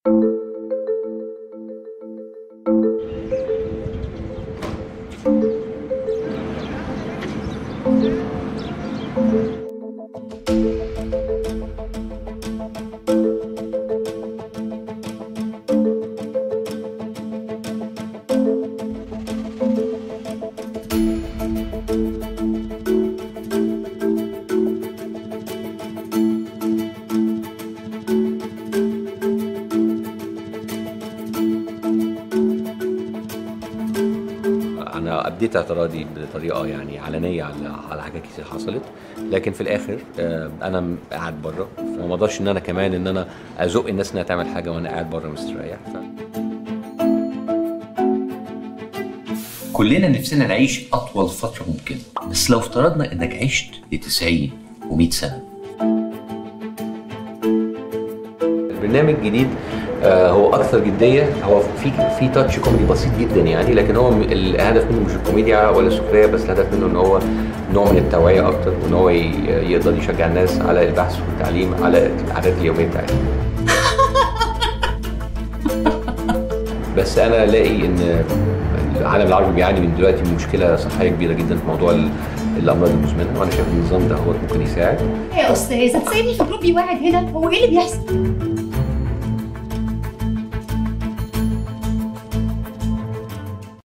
انا ابديت اعتراضي بطريقه يعني علنيه على على حاجات كتير حصلت لكن في الاخر آه، انا م- قاعد بره فما اقدرش ان انا كمان ان انا ازق الناس انها تعمل حاجه وانا قاعد بره مستريح ف... كلنا نفسنا نعيش أطول فترة ممكنة بس لو افترضنا إنك عشت ل 90 و100 سنة البرنامج الجديد آه، هو اكثر جديه هو في في تاتش كوميدي بسيط جدا يعني لكن هو م- الهدف منه مش الكوميديا ولا السخريه بس الهدف منه ان هو نوع من التوعيه اكتر وان هو ي- يقدر يشجع الناس على البحث والتعليم على العادات اليوميه بتاعتهم بس انا الاقي ان العالم العربي بيعاني من دلوقتي من مشكله صحيه كبيره جدا في موضوع ال- الامراض المزمنه وانا شايف ان النظام ده هو ممكن يساعد يا استاذه تسيبني في جروب واحد هنا هو ايه اللي بيحصل